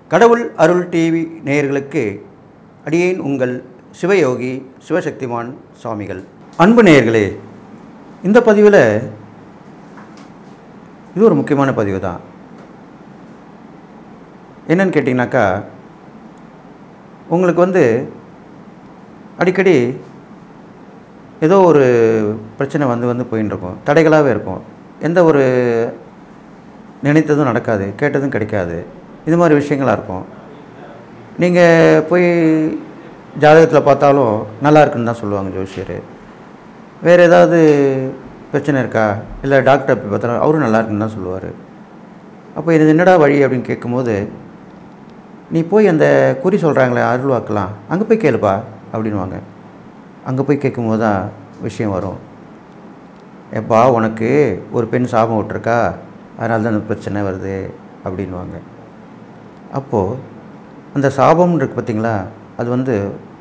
கடவுள் அருள் டிவி நேயர்களுக்கு அடியேன் உங்கள் சிவயோகி சிவசக்திமான் சுவாமிகள் அன்பு நேயர்களே இந்த பதிவில் இது ஒரு முக்கியமான பதிவு தான் என்னன்னு கேட்டிங்கனாக்கா உங்களுக்கு வந்து அடிக்கடி ஏதோ ஒரு பிரச்சனை வந்து வந்து போயின்னு இருக்கும் தடைகளாகவே இருக்கும் எந்த ஒரு நினைத்ததும் நடக்காது கேட்டதும் கிடைக்காது இது மாதிரி விஷயங்களாக இருக்கும் நீங்கள் போய் ஜாதகத்தில் பார்த்தாலும் நல்லா இருக்குன்னு தான் சொல்லுவாங்க ஜோசியர் வேறு ஏதாவது பிரச்சனை இருக்கா இல்லை டாக்டர் போய் பார்த்தாலும் அவரும் நல்லா இருக்குன்னு தான் சொல்லுவார் அப்போ இது என்னடா வழி அப்படின்னு கேட்கும்போது நீ போய் அந்த குறி சொல்கிறாங்களே அருள்வாக்கலாம் அங்கே போய் கேளுப்பா அப்படின்வாங்க அங்கே போய் கேட்கும்போது தான் விஷயம் வரும் எப்பா உனக்கு ஒரு பெண் சாபம் விட்டுருக்கா அதனால தான் அந்த பிரச்சனை வருது அப்படின்வாங்க அப்போது அந்த சாபம்னு இருக்கு பார்த்தீங்களா அது வந்து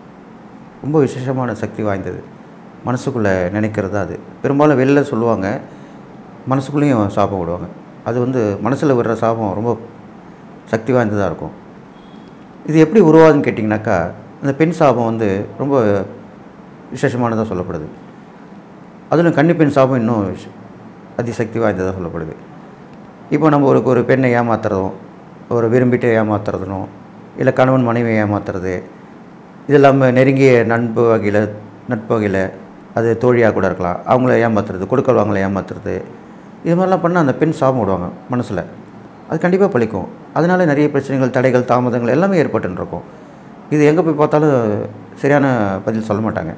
ரொம்ப விசேஷமான சக்தி வாய்ந்தது மனசுக்குள்ளே நினைக்கிறது தான் அது பெரும்பாலும் வெளில சொல்லுவாங்க மனசுக்குள்ளேயும் சாபம் விடுவாங்க அது வந்து மனசில் விடுற சாபம் ரொம்ப சக்தி வாய்ந்ததாக இருக்கும் இது எப்படி உருவாதுன்னு கேட்டிங்கனாக்கா அந்த பெண் சாபம் வந்து ரொம்ப விசேஷமானதாக சொல்லப்படுது அதிலும் கன்னி பெண் சாபம் இன்னும் விஷ- அதிசக்தி வாய்ந்ததாக சொல்லப்படுது இப்போ நம்ம ஒரு ஒரு பெண்ணை ஏமாத்துறதும் ஒரு விரும்பிட்டு ஏமாத்துறதுனும் இல்லை கணவன் மனைவியை ஏமாத்துறது இது இல்லாமல் நெருங்கிய நட்பு வகையில் நட்பு வகையில் அது தோழியாக கூட இருக்கலாம் அவங்கள ஏமாத்துறது கொடுக்கல் வாங்கலை ஏமாத்துறது இது மாதிரிலாம் பண்ணால் அந்த பெண் சாபம் விடுவாங்க மனசில் அது கண்டிப்பாக பழிக்கும் அதனால நிறைய பிரச்சனைகள் தடைகள் தாமதங்கள் எல்லாமே ஏற்பட்டுன்னு இருக்கும் இது எங்கே போய் பார்த்தாலும் சரியான பதில் சொல்ல மாட்டாங்க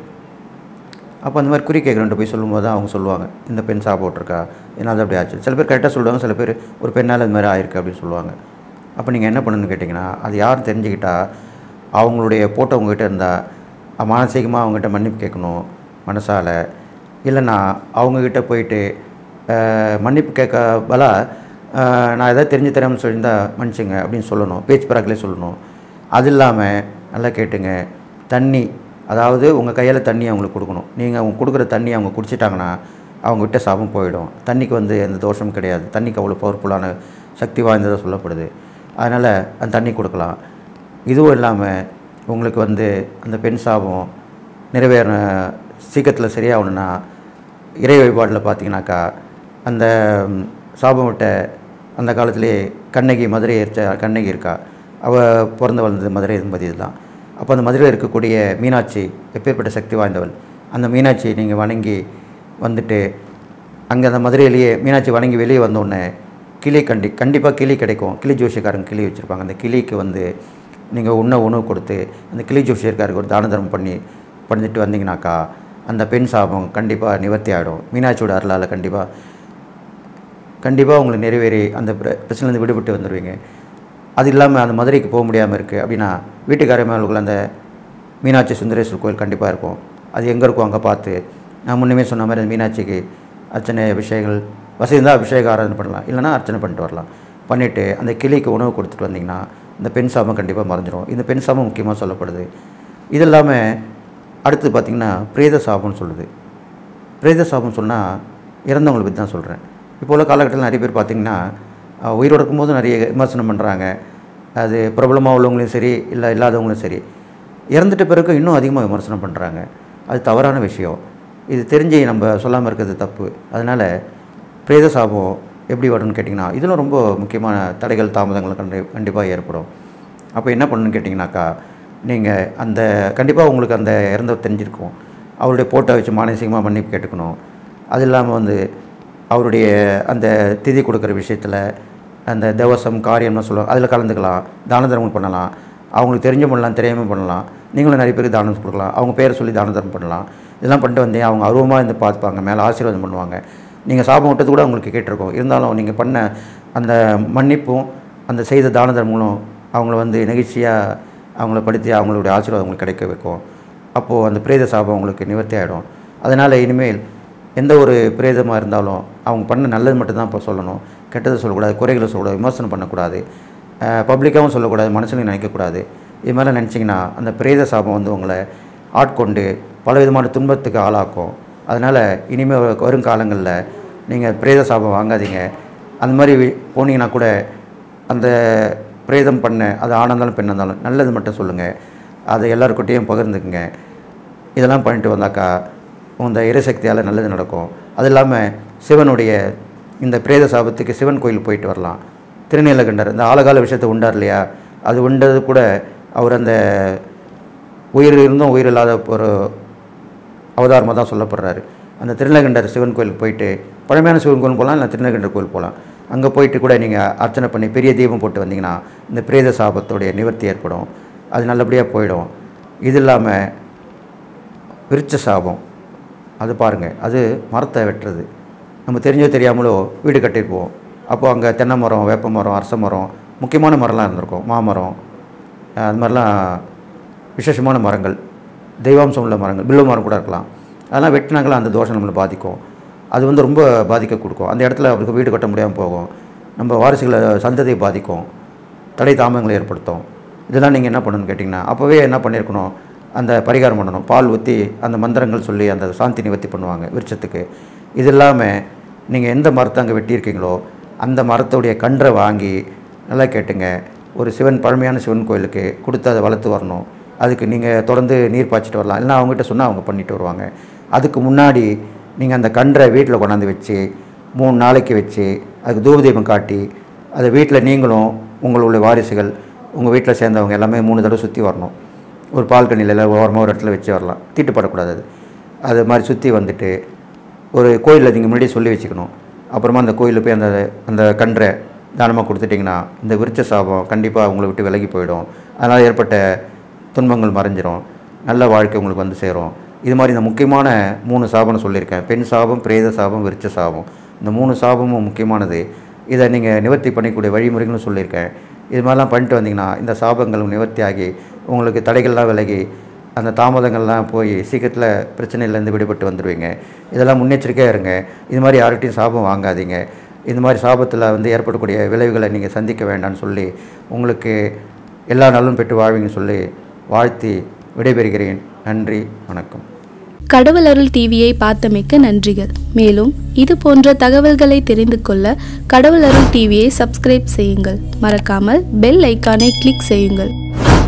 அப்போ அந்த மாதிரி குறி கேட்குறேன்ட்டு போய் சொல்லும்போது தான் அவங்க சொல்லுவாங்க இந்த பெண் சாப்பிட்டு போட்டிருக்கா என்னால் அப்படி ஆச்சு சில பேர் கரெக்டாக சொல்லுவாங்க சில பேர் ஒரு பெண்ணால் இந்த மாதிரி ஆயிருக்கு அப்படின்னு சொல்லுவாங்க அப்போ நீங்கள் என்ன பண்ணணும்னு கேட்டிங்கன்னா அது யார் தெரிஞ்சுக்கிட்டா அவங்களுடைய போட்டோ உங்ககிட்ட இருந்தால் மானசீகமாக அவங்ககிட்ட மன்னிப்பு கேட்கணும் மனசால் இல்லைன்னா அவங்கக்கிட்ட போயிட்டு அஹ், மன்னிப்பு கேட்க பலா அஹ், நான் எதாவது தெரிஞ்சு தரேன்னு சொல்லியிருந்தா மன்னிச்சுங்க அப்படின்னு சொல்லணும் பேச்சு பராக்கிலே சொல்லணும் அது இல்லாமல் நல்லா கேட்டுங்க தண்ணி அதாவது உங்கள் கையால் தண்ணி அவங்களுக்கு கொடுக்கணும் நீங்கள் அவங்க கொடுக்குற தண்ணி அவங்க குடிச்சிட்டாங்கன்னா அவங்க விட்ட சாபம் போயிடும் தண்ணிக்கு வந்து எந்த தோஷமும் கிடையாது தண்ணிக்கு அவ்வளோ பவர்ஃபுல்லான சக்தி வாய்ந்ததாக சொல்லப்படுது அதனால் அந்த தண்ணி கொடுக்கலாம் இதுவும் இல்லாமல் உங்களுக்கு வந்து அந்த பெண் சாபம் நிறைவேற சீக்கிரத்தில் சரியாகணுன்னா இறை வழிபாட்டில் பார்த்தீங்கன்னாக்கா அந்த ம், சாபம் விட்ட அந்த காலத்திலே கண்ணகி மதுரை எரிச்ச கண்ணகி இருக்கா அவள் பிறந்து வளர்ந்தது மதுரை என்பது இதுதான் அப்போ அந்த மதுரையில் இருக்கக்கூடிய மீனாட்சி எப்பேற்பட்ட சக்தி வாய்ந்தவள் அந்த மீனாட்சி நீங்கள் வணங்கி வந்துட்டு அங்கே அந்த மதுரையிலேயே மீனாட்சி வணங்கி வெளியே வந்தோடனே கிளி கண்டி கண்டிப்பாக கிளி கிடைக்கும் கிளி ஜோஷியக்காரங்க கிளி வச்சுருப்பாங்க அந்த கிளிக்கு வந்து நீங்கள் உண்ண உணவு கொடுத்து அந்த கிளி ஜோஷியக்காருக்கு ஒரு தான தர்மம் பண்ணி பண்ணிட்டு வந்தீங்கனாக்கா அந்த பெண் சாபம் கண்டிப்பாக நிவர்த்தி ஆகிடும் மீனாட்சியோட அருளால் கண்டிப்பாக கண்டிப்பாக உங்களுக்கு நிறைவேறி அந்த பிர- பிரச்சனையிலேருந்து விடுபட்டு வந்துடுவீங்க அது இல்லாமல் அந்த மதுரைக்கு போக முடியாமல் இருக்குது அப்படின்னா வீட்டுக்காரர்களுக்குள்ள அந்த மீனாட்சி சுந்தரேஸ்வரர் கோயில் கண்டிப்பாக இருக்கும் அது எங்கே இருக்கும் அங்கே பார்த்து நான் முன்னமே சொன்ன மாதிரி அந்த மீனாட்சிக்கு அர்ச்சனை அபிஷேகங்கள் வசதி இருந்தால் அபிஷேக ஆராதனை பண்ணலாம் இல்லைன்னா அர்ச்சனை பண்ணிட்டு வரலாம் பண்ணிவிட்டு அந்த கிளிக்கு உணவு கொடுத்துட்டு வந்தீங்கன்னா இந்த பெண் சாபம் கண்டிப்பாக மறைஞ்சிரும் இந்த பெண் சாபம் முக்கியமாக சொல்லப்படுது இது இல்லாமல் அடுத்து பார்த்திங்கன்னா பிரேத சாபம்னு சொல்லுது பிரேத சாபம் சொன்னால் இறந்தவங்களை பற்றி தான் சொல்கிறேன் இப்போ உள்ள காலகட்டத்தில் நிறைய பேர் பார்த்திங்கன்னா அஹ், உயிரோடு இருக்கும்போது நிறைய விமர்சனம் பண்ணுறாங்க அது பிரபலமாக உள்ளவங்களையும் சரி இல்லை இல்லாதவங்களும் சரி இறந்துட்ட பிறகு இன்னும் அதிகமாக விமர்சனம் பண்ணுறாங்க அது தவறான விஷயம் இது தெரிஞ்சு நம்ம சொல்லாமல் இருக்கிறது தப்பு அதனால் பிரேத சாபம் எப்படி வரும்னு கேட்டிங்கன்னா இதிலும் ரொம்ப முக்கியமான தடைகள் தாமதங்கள் கண்டி கண்டிப்பாக ஏற்படும் அப்போ என்ன பண்ணணும்னு கேட்டிங்கனாக்கா நீங்கள் அந்த கண்டிப்பாக உங்களுக்கு அந்த இறந்தவர் தெரிஞ்சிருக்கும் அவருடைய போட்டோ வச்சு மானசீகமாக மன்னிப்பு கேட்டுக்கணும் அது இல்லாமல் வந்து அவருடைய அந்த திதி கொடுக்குற விஷயத்தில் அந்த தேவசம் காரியம்னு சொல்லுவாங்க அதில் கலந்துக்கலாம் தான தர்மம் பண்ணலாம் அவங்களுக்கு தெரிஞ்ச பண்ணலாம் தெரியாமல் பண்ணலாம் நீங்களும் நிறைய பேருக்கு தானம் கொடுக்கலாம் அவங்க பேரை சொல்லி தான தர்மம் பண்ணலாம் இதெல்லாம் பண்ணிட்டு வந்தீங்க அவங்க அருவமாக இருந்து பார்த்துப்பாங்க மேலே ஆசீர்வாதம் பண்ணுவாங்க நீங்கள் சாபம் விட்டது கூட அவங்களுக்கு கேட்டிருக்கோம் இருந்தாலும் நீங்கள் பண்ண அந்த மன்னிப்பும் அந்த செய்த தான தர்மங்களும் அவங்கள வந்து நெகிழ்ச்சியாக அவங்கள படுத்தி அவங்களுடைய ஆசீர்வாதம் அவங்களுக்கு கிடைக்க வைக்கும் அப்போது அந்த பிரேத சாபம் உங்களுக்கு நிவர்த்தி ஆகிடும் அதனால் இனிமேல் எந்த ஒரு பிரேதமாக இருந்தாலும் அவங்க பண்ண நல்லது மட்டும்தான் இப்போ சொல்லணும் கெட்டதை சொல்லக்கூடாது குறைகளை சொல்லக்கூடாது விமர்சனம் பண்ணக்கூடாது பப்ளிக்காகவும் சொல்லக்கூடாது மனசுலையும் நினைக்கக்கூடாது இது மாதிரிலாம் நினச்சிங்கன்னா அந்த பிரேத சாபம் வந்து உங்களை ஆட்கொண்டு பலவிதமான துன்பத்துக்கு ஆளாக்கும் அதனால் இனிமேல் வரும் காலங்களில் நீங்கள் பிரேத சாபம் வாங்காதீங்க அந்த மாதிரி வி- போனீங்கன்னா கூட அந்த பிரேதம் பண்ண அது ஆணாக இருந்தாலும் பெண்ணாக இருந்தாலும் நல்லது மட்டும் சொல்லுங்கள் அதை எல்லாருக்கிட்டையும் பகிர்ந்துக்குங்க இதெல்லாம் பண்ணிட்டு வந்தாக்கா இந்த இறைசக்தியால் நல்லது நடக்கும் அது இல்லாமல் சிவனுடைய இந்த பிரேத சாபத்துக்கு சிவன் கோயில் போயிட்டு வரலாம் திருநீலகண்டர் இந்த ஆழகால விஷயத்தை உண்டார் இல்லையா அது உண்டது கூட அவர் அந்த உயிர் இருந்தும் உயிர் இல்லாத ஒரு அவதாரமாக தான் சொல்லப்படுறாரு அந்த திருநீலகண்டர் சிவன் கோயிலுக்கு போயிட்டு பழமையான சிவன் கோயில் போகலாம் இல்லை திருநீலகண்டர் கோயில் போகலாம் அங்கே போயிட்டு கூட நீங்கள் அர்ச்சனை பண்ணி பெரிய தீபம் போட்டு வந்தீங்கன்னா இந்த பிரேத சாபத்துடைய நிவர்த்தி ஏற்படும் அது நல்லபடியாக போயிடும் இது இல்லாமல் விருட்ச சாபம் அது பாருங்கள் அது மரத்தை வெட்டுறது நம்ம தெரிஞ்சோ தெரியாமலோ வீடு கட்டியிருப்போம் அப்போது அங்கே தென்னை மரம் வேப்ப மரம் அரச மரம் முக்கியமான மரம்லாம் இருந்திருக்கும் மாமரம் அஹ் அது மாதிரிலாம் விசேஷமான மரங்கள் தெய்வாம்சம் உள்ள மரங்கள் பில்லு மரம் கூட இருக்கலாம் அதெல்லாம் வெட்டினாங்களா அந்த தோஷம் நம்மளை பாதிக்கும் அது வந்து ரொம்ப பாதிக்க கொடுக்கும் அந்த இடத்துல அவருக்கு வீடு கட்ட முடியாமல் போகும் நம்ம வாரிசுகளை சந்ததியை பாதிக்கும் தடை தாமதங்களை ஏற்படுத்தும் இதெல்லாம் நீங்கள் என்ன பண்ணணும்னு கேட்டிங்கன்னா அப்போவே என்ன பண்ணியிருக்கணும் அந்த பரிகாரம் பண்ணணும் பால் ஊற்றி அந்த மந்திரங்கள் சொல்லி அந்த சாந்தி நிவர்த்தி பண்ணுவாங்க விருட்சத்துக்கு இது இல்லாமல் நீங்கள் எந்த மரத்தை அங்கே வெட்டியிருக்கீங்களோ அந்த மரத்துடைய கன்றை வாங்கி நல்லா கேட்டுங்க ஒரு சிவன் பழமையான சிவன் கோயிலுக்கு கொடுத்து அதை வளர்த்து வரணும் அதுக்கு நீங்கள் தொடர்ந்து நீர் பாய்ச்சிட்டு வரலாம் இல்லைன்னா அவங்ககிட்ட சொன்னால் அவங்க பண்ணிட்டு வருவாங்க அதுக்கு முன்னாடி நீங்கள் அந்த கன்றை வீட்டில் கொண்டாந்து வச்சு மூணு நாளைக்கு வச்சு அதுக்கு தூபதீபம் காட்டி அதை வீட்டில் நீங்களும் உங்களுடைய வாரிசுகள் உங்கள் வீட்டில் சேர்ந்தவங்க எல்லாமே மூணு தடவை சுற்றி வரணும் ஒரு பால் கண்ணியில் இல்லை ஓரமாக ஒரு இடத்துல வச்சு வரலாம் தீட்டுப்படக்கூடாது அது அது மாதிரி சுற்றி வந்துட்டு ஒரு கோயிலில் நீங்கள் முன்னாடியே சொல்லி வச்சுக்கணும் அப்புறமா அந்த கோயிலில் போய் அந்த அந்த கன்றை தானமாக கொடுத்துட்டிங்கன்னா இந்த விருட்ச சாபம் கண்டிப்பாக உங்களை விட்டு விலகி போயிடும் அதனால் ஏற்பட்ட துன்பங்கள் மறைஞ்சிரும் நல்ல வாழ்க்கை உங்களுக்கு வந்து சேரும் இது மாதிரி இந்த முக்கியமான மூணு சாபம்னு சொல்லியிருக்கேன் பெண் சாபம் பிரேத சாபம் விருட்ச சாபம் இந்த மூணு சாபமும் முக்கியமானது இதை நீங்கள் நிவர்த்தி பண்ணிக்கூடிய வழிமுறைகளும் சொல்லியிருக்கேன் இது மாதிரிலாம் பண்ணிட்டு வந்தீங்கன்னா இந்த சாபங்கள் நிவர்த்தி ஆகி உங்களுக்கு தடைகள்லாம் விலகி அந்த தாமதங்கள்லாம் போய் சீக்கிரத்தில் பிரச்சனையிலேருந்து விடுபட்டு வந்துடுவீங்க இதெல்லாம் முன்னெச்சரிக்கையாக இருங்க இது மாதிரி யார்கிட்டையும் சாபம் வாங்காதீங்க இந்த மாதிரி சாபத்தில் வந்து ஏற்படக்கூடிய விளைவுகளை நீங்கள் சந்திக்க வேண்டாம்னு சொல்லி உங்களுக்கு எல்லா நலனும் பெற்று வாழ்வீங்கன்னு சொல்லி வாழ்த்தி விடைபெறுகிறேன் நன்றி வணக்கம் கடவுள் அருள் டிவியை பார்த்தமைக்க நன்றிகள் மேலும் இது போன்ற தகவல்களை தெரிந்து கொள்ள கடவுள் அருள் டிவியை சப்ஸ்கிரைப் செய்யுங்கள் மறக்காமல் பெல் ஐக்கானை கிளிக் செய்யுங்கள்